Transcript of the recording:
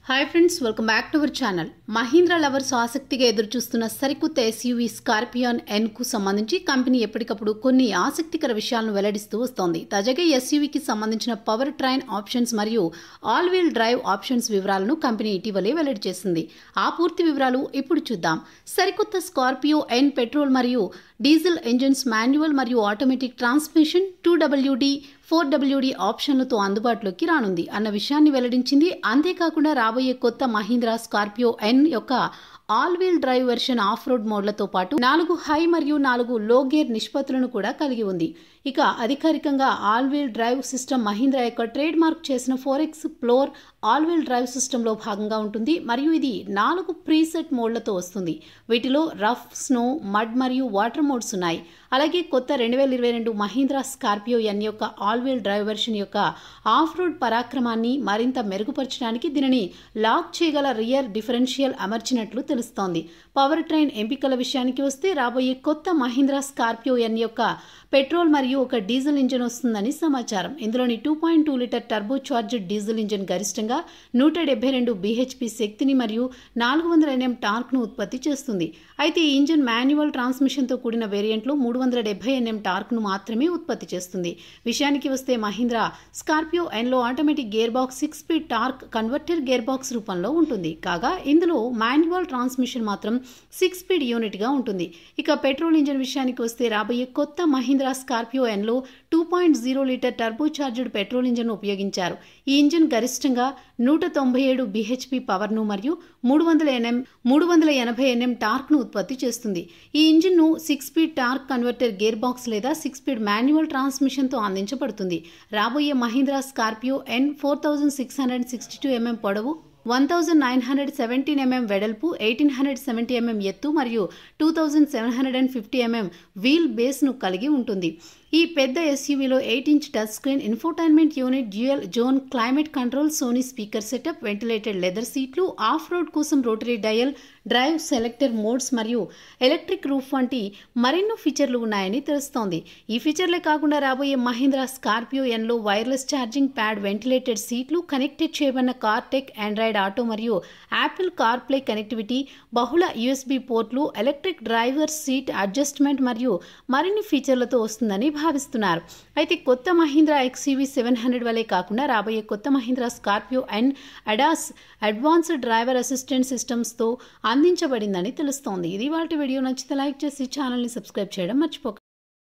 hi friends welcome back to our channel Mahindra lovers ఆసక్తిగా ఎదురుచూస్తున్న సరికొత్త ఎస్యూవీ స్కార్పియాన్ ఎన్ కు సంబంధించి కంపెనీ ఎప్పటికప్పుడు కొన్ని ఆసక్తికర విషయాలను వెల్లడిస్తూ వస్తోంది తాజాగా ఎస్యూవీకి సంబంధించిన పవర్ ట్రైన్ ఆప్షన్స్ మరియు ఆల్ వీల్ డ్రైవ్ ఆప్షన్స్ వివరాలను కంపెనీ ఇటీవలే వెల్లడి చేసింది ఆ పూర్తి వివరాలు ఇప్పుడు చూద్దాం సరికొత్త స్కార్పియో ఎన్ పెట్రోల్ మరియు డీజిల్ ఇంజిన్స్ మాన్యువల్ మరియు automatic transmission two WD four WD ఆప్షన్లతో అందుబాటులోకి రానుంది అన్న విషయాన్ని వెల్లడించింది అంతేకాకుండా రాబోయే కొత్త మహీంద్రా స్కార్పియో ఎన్ యొక్క all wheel drive version off road మోడ్లతో పాటు నాలుగు హై మరియు నాలుగు లో గేర్ నిష్పత్తులను కూడా కలిగి ఉంది ఇక అధికారికంగా all wheel drive system Mahindra యొక్క ట్రేడ్ మార్క్ చేసిన ఫోర్ ఎక్స్ ఫ్లోర్ ఆల్ వీల్ డ్రైవ్ సిస్టంలో భాగంగా ఉంటుంది మరియు ఇది నాలుగు ప్రీసెట్ మోడ్లతో వస్తుంది వీటిలో రఫ్ స్నో మడ్ మరియు వాటర్ మోడ్స్ ఉన్నాయి అలాగే కొత్త రెండు వేల ఇరవై రెండు మహీంద్రా స్కార్పియో ఎన్ యొక్క ఆల్ వీల్ డ్రైవ్ వెర్షన్ యొక్క ఆఫ్ రోడ్ పరాక్రమాన్ని మరింత మెరుగుపరచడానికి దీనిని లాక్ చేయగల రియర్ డిఫరెన్షియల్ అమర్చినట్లు తెలుస్తోంది పవర్ ట్రైన్ ఎంపికల విషయానికి వస్తే రాబోయే కొత్త మహీంద్రా స్కార్పియో ఎన్ యొక్క పెట్రోల్ మరియు ఒక డీజిల్ ఇంజిన్ వస్తుందని సమాచారం ఇందులోని two point two litre turbocharged diesel engine గరిష్టంగా నూట డెబ్బై రెండు బీహెచ్పి శక్తిని మరియు నాలుగు వందల ఎన్ఎం టార్క్ను ఉత్పత్తి చేస్తుంది అయితే ఈ ఇంజిన్ మాన్యువల్ ట్రాన్స్మిషన్తో కూడిన వేరియంట్లో మూడు వందల డెబ్బై ఎన్ఎం టార్క్ను మాత్రమే ఉత్పత్తి చేస్తుంది విషయానికి వస్తే మహీంద్రా స్కార్పియో ఎన్లో automatic gearbox six speed torque converter gearbox రూపంలో ఉంటుంది కాగా ఇందులో మాన్యువల్ ట్రాన్స్మిషన్ మాత్రం సిక్స్ స్పీడ్ యూనిట్గా ఉంటుంది ఇక పెట్రోల్ ఇంజిన్ విషయానికి వస్తే రాబోయే కొత్త మహీంద్రా స్కార్పియో ఎన్లో two point zero litre turbocharged petrol engine ఉపయోగించారు ఈ ఇంజిన్ గరిష్టంగా నూట తొంభై ఏడు బీహెచ్పి పవర్ను మరియు మూడు వందల ఎన్ఎం మూడు వందల ఎనభై ఎన్ఎం టార్క్ను ఉత్పత్తి చేస్తుంది ఈ ఇంజిన్ను six speed torque converter gearbox లేదా సిక్స్ స్పీడ్ మాన్యువల్ ట్రాన్స్మిషన్తో అందించబడుతుంది రాబోయే Mahindra Scorpio N four thousand six hundred sixty two MM పొడవు one thousand nine hundred seventeen MM వెడల్పు ఎయిటీన్ హండ్రెడ్ సెవెంటీ ఎంఎం ఎత్తు మరియు two thousand seven hundred and fifty MM wheel బేస్ను కలిగి ఉంటుంది ఈ పెద్ద ఎస్యూవీలో eight inch touchscreen infotainment unit dual zone climate control Sony speaker setup ventilated leather సీట్లు ఆఫ్ రోడ్ కోసం rotary dial drive selector modes మరియు ఎలక్ట్రిక్ రూఫ్ వంటి మరెన్నో ఫీచర్లు ఉన్నాయని తెలుస్తోంది ఈ ఫీచర్లే కాకుండా రాబోయే మహీంద్రా స్కార్పియో ఎన్లో వైర్లెస్ ఛార్జింగ్ ప్యాడ్ వెంటిలేటెడ్ సీట్లు కనెక్టెడ్ చేయబడిన కార్టెక్ ఆండ్రాయిడ్ ఆటో మరియు యాపిల్ కార్ ప్లే కనెక్టివిటీ బహుళ యూఎస్బీ పోర్ట్లు ఎలక్ట్రిక్ డ్రైవర్ సీట్ అడ్జస్ట్మెంట్ మరియు మరిన్ని ఫీచర్లతో వస్తుందని భావిస్తున్నారు అయితే కొత్త మహీంద్రా ఎక్స్యూవీ సెవెన్ హండ్రెడ్ వలె కాకుండా రాబోయే కొత్త Mahindra Scorpio and ADAS advanced driver assistant సిస్టమ్స్తో అందించబడిందని తెలుస్తోంది ఇది వాళ్ళ వీడియో నచ్చితే లైక్ చేసి ఛానల్ని సబ్స్క్రైబ్ చేయడం మర్చిపోకండి